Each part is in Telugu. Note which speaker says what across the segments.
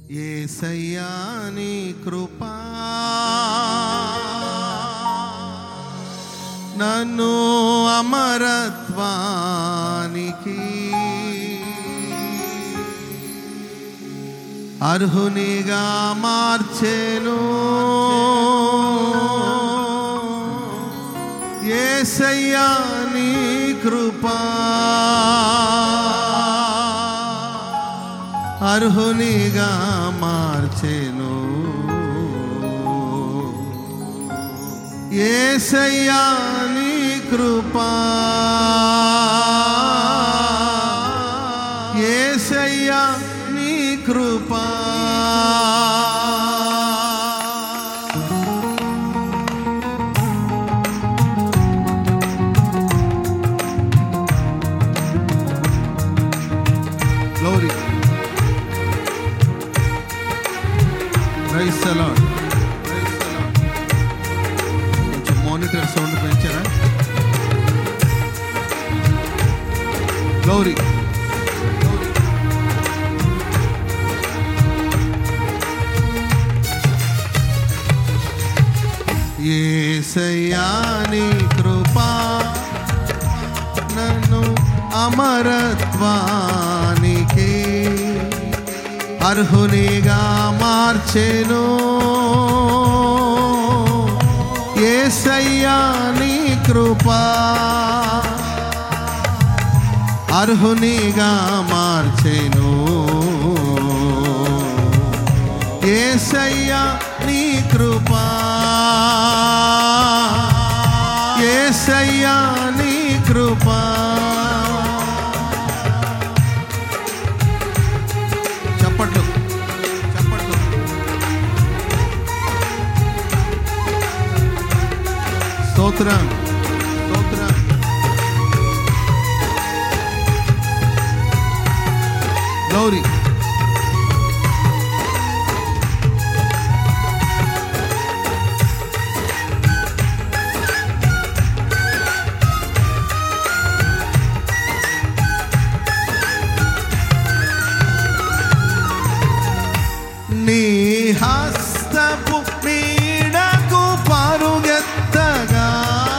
Speaker 1: ఏసయ్యా నీ కృపా నన్ను అమరత్వానికి అర్హునిగా మార్చెను ఏసయ్యా నీ కృపా అర్హునిగా మార్చెను ఏసయ్యా నీ కృపా ఏసయ్యా నీ కృపా Glory. Praise the Lord. Praise the Lord. కొంచెం మానిటర్ సౌండ్ పెంచారా గౌరీ ఏసయ్యాని కృపా నన్ను అమరత్వానికి అర్హునిగా మార్చెను ఏసయ్యా నీ కృపా అర్హునిగా మార్చెను ఏసయ్యా నీ కృపా ఏసయ్యా నీ కృపా చప్పట్లు చప్పట్లు స్తోత్రం స్తోత్రం గౌరీ నీ హస్తపు నీడకు పరుగెత్తగా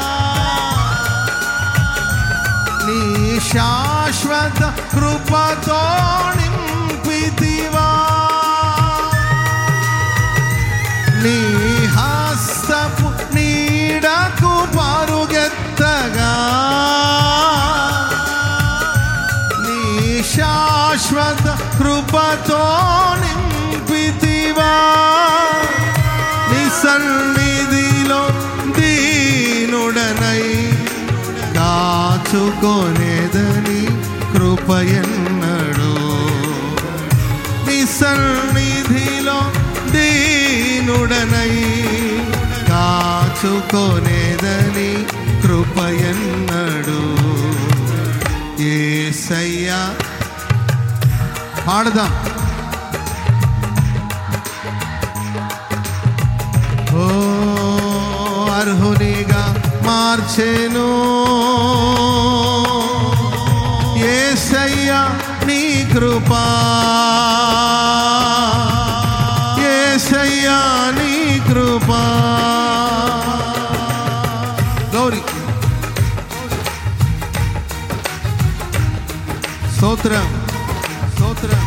Speaker 1: నీ శాశ్వత కృపతో నింపితివా నీ హస్తపు నీడకు పరుగెత్తగా నీ శాశ్వత కృపతో నింపితివా నీ సన్నిధిలో దీనుడనై కాచుకొనేదని కృపయన్నడు నీ సన్నిధిలో దీనుడనై కాచుకొనేదని కృపయన్నడు ఏసయ్యా పాడదాం ఓ అర్హునిగా మార్చెను ఏసయ్యా నీ కృపా ఏసయ్యా నీ కృపా గౌరీ స్తోత్రం స్తోత్రం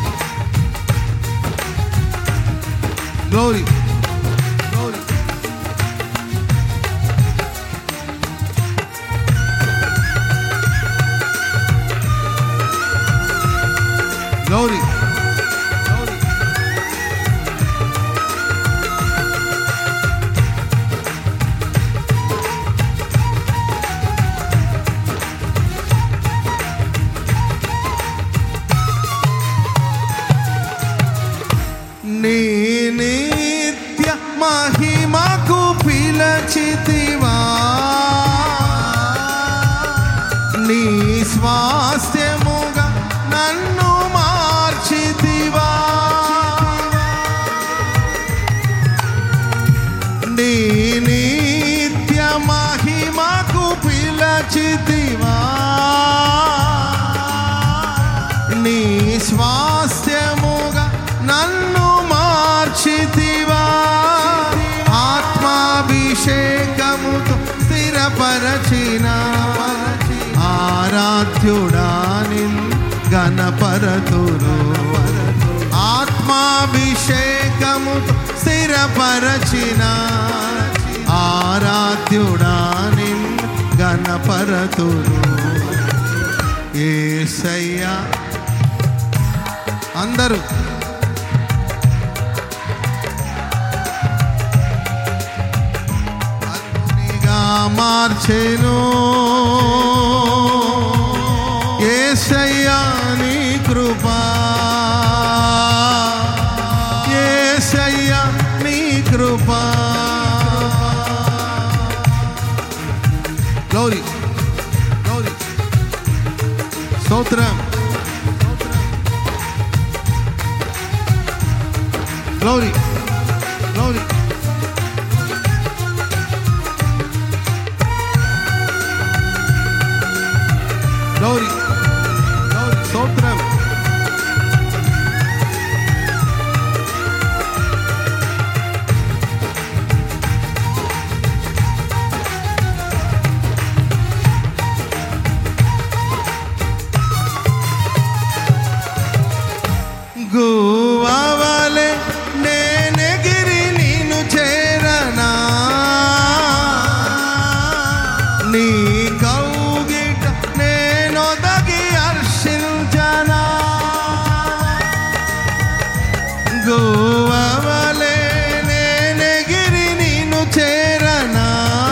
Speaker 1: గ్లోరీ గ్లోరీ గ్లోరీ నీ నిత్య మహిమకు పిలచితివా నీ స్వాస్థ్యముగా నన్ను మార్చితివా నీ నిత్య మహిమకు పిలచితివా నీ స్వాస్థ్యముగా నన్ను స్థిరపరచిన ఆరాధ్యుడాని గణపరతురు ఆత్మాభిషేకము స్థిరపరచిన ఆరాధ్యుడాని గణపరతురు ఏసయ్యా అందరూ అగ్నిగా మార్చెను ఏసయ్యా నీ కృపా ఏసయ్యా నీ కృపా గౌరీ గౌరీ స్తోత్రం గ్లోరీ గ్లోరీ గ్లోరీ గ్లోరీ స్తోత్రం గువవలే నేనెగిరి నిన్ను చేరనా నీ కౌగిట నేనొదగి హర్షించనా గువవలే నేనెగిరి నిన్ను చేరనా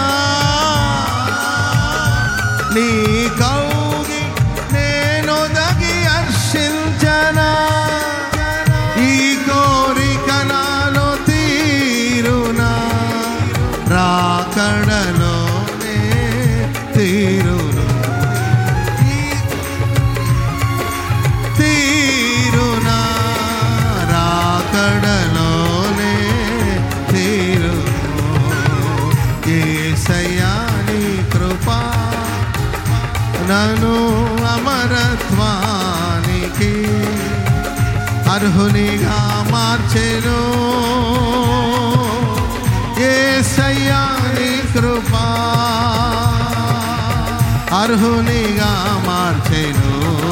Speaker 1: నీ కౌగి నేనొదగి హర్షించనా ఈ కోరిక నాలో తీరునా రాకడలోనే తీరును ఈ తీరునా రాకడలోనే తీరును ఏసయ్యా నీ కృపా నన్ను అమరత్వానికి అర్హునిగా మార్చెను ఏసయ్యా నీ కృపా అర్హునిగా మార్చెను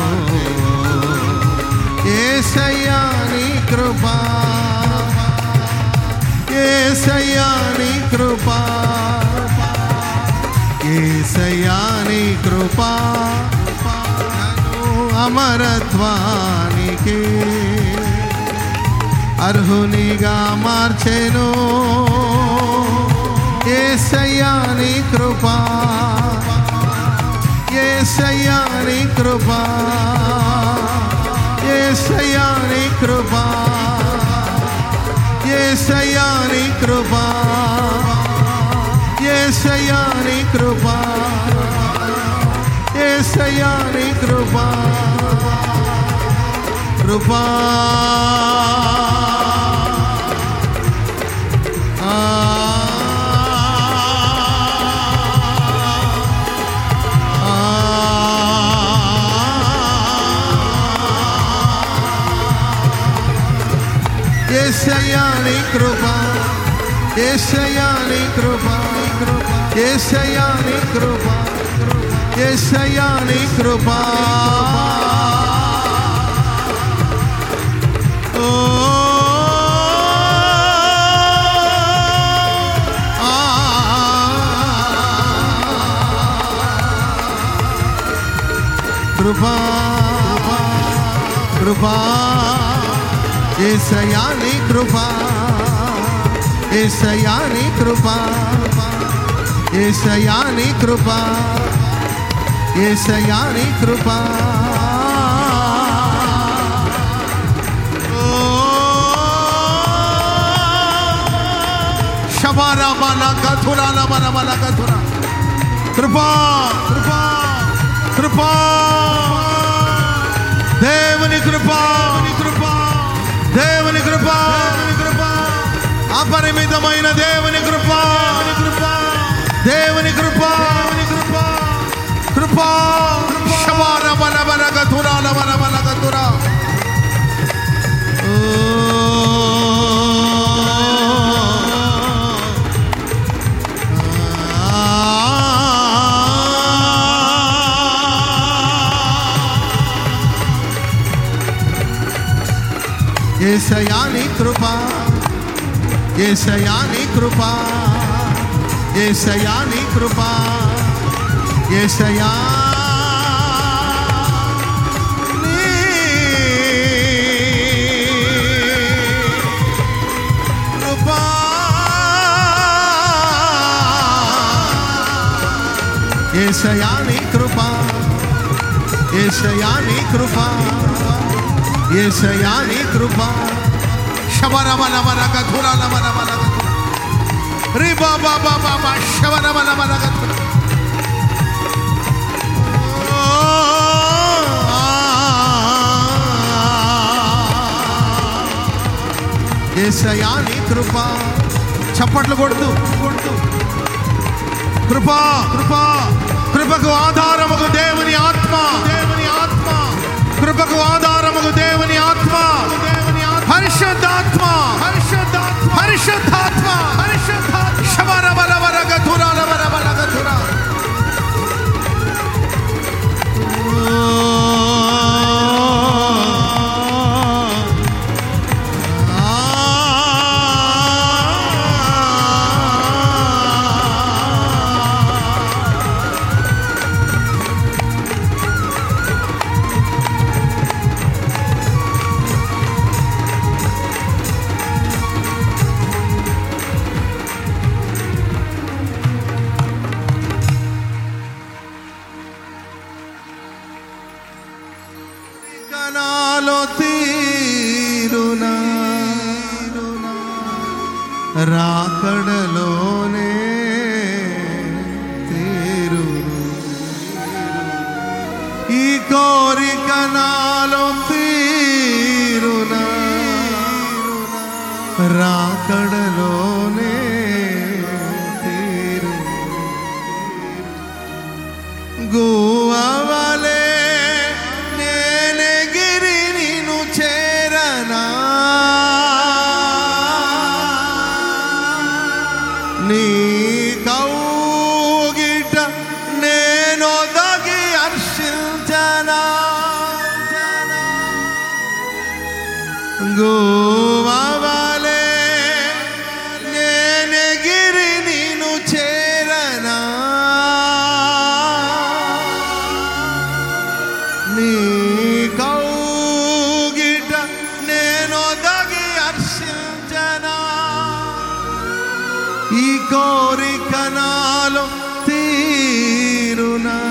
Speaker 1: ఏసయ్యా నీ కృపా ఏసయ్యా నీ కృపా ఏసయ్యా నీ కృపా నన్ను అమరత్వానికి అర్హునిగా మార్చెను ఏసయ్యా నీ కృపా ఏసయ్యా నీ కృపా ఏసయ్యా నీ కృపా ఏసయ్యా నీ కృపా ఏసయ్యా నీ కృపా ఏసయ్యా నీ కృపా కృపా ఆ ఏసయ్యా నీ కృపా ఏసయ్యా నీ కృపా ఏసయ్యా నీ కృపా ఏసయ్యా నీ కృపా ఓ ఆ కృపా కృపా ఏసయ్యా నీ కృపా ఏసయ్యా నీ కృపా ఏసయ్యా నీ కృపా ఏసయ్యా నీ కృపా శబారా మన కథురాల మన మన కథురా కృపా కృపా కృపా దేవుని కృపా కృపా దేవుని కృపా కృపా అపరిమితమైన దేవుని కృపా కృపా దేవుని కృపా కృపా కృపా శమాన మన మన గతురాల మన మన గతురా ఆ ఏసయా నీ కృప ఏసయా నీ కృప ఏసయా నీ కృప ఏసయా నీ కృప ఏసయా నీ కృప ఏసయా నీ కృప ఏసయా నీ కృప శబరమలమల గధురలమలమల రి బాబా బాబా బా శబరమలమల గధుర ఏసయా నీ కృప చప్పట్లు కొడుతూ కొడుతూ కృప కృప కృపకు ఆధారముకు దేవుని ఆత్మ దేవుని ఆత్మ కృపకు ఆధారముకు దేవుని ఆత్మ దేవుని పరిశుద్ధాత్మ పరిశుద్ధాత్మ పరిశుద్ధాత్మ పరిశుద్ధాత్మ శబర బల బల గధుర బల బల గధుర కనాలో తీరునా రాకడలోనే తీరును ఈ కోరిక నాలో తీరునా రాకడలోనే తీరు గువవలే నేనెగిరి నిన్ను చేరనా నీ కౌగిట నేను దగి హర్షించనా గువవలే నేనెగిరి నిన్ను చేరనా నీ కౌగిట నేను దగి హర్షించనా ఈ కోరిక నాలో తీరునా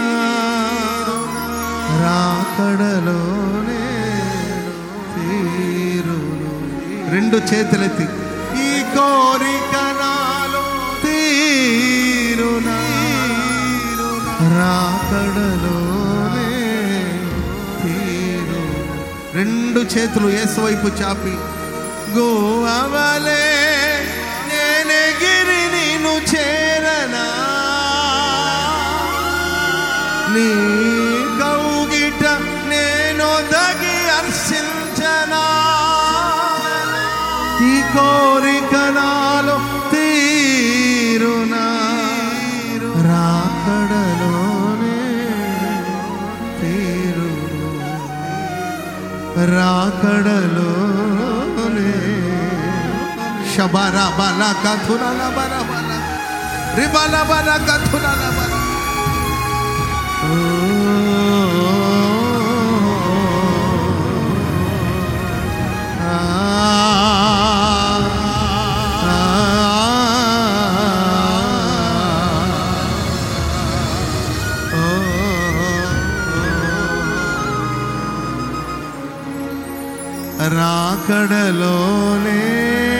Speaker 1: రాకడలోనే తీరును రెండు చేతులెత్తి ఈ కోరిక నాలో తీరునా రాకడలోనే తీరు రెండు చేతులు యేసు వైపు చాపి గోవలే నేనెగిరి నిన్ను చేరనా నీ కౌగిట నేను దగి హర్షించనా ఈ కోరిక నాలో తీరునా రాకడలోనే తీరును రాకడలోనే శబర బల కథురల బల బల రిబల బల కథురల బల రాకడలోనే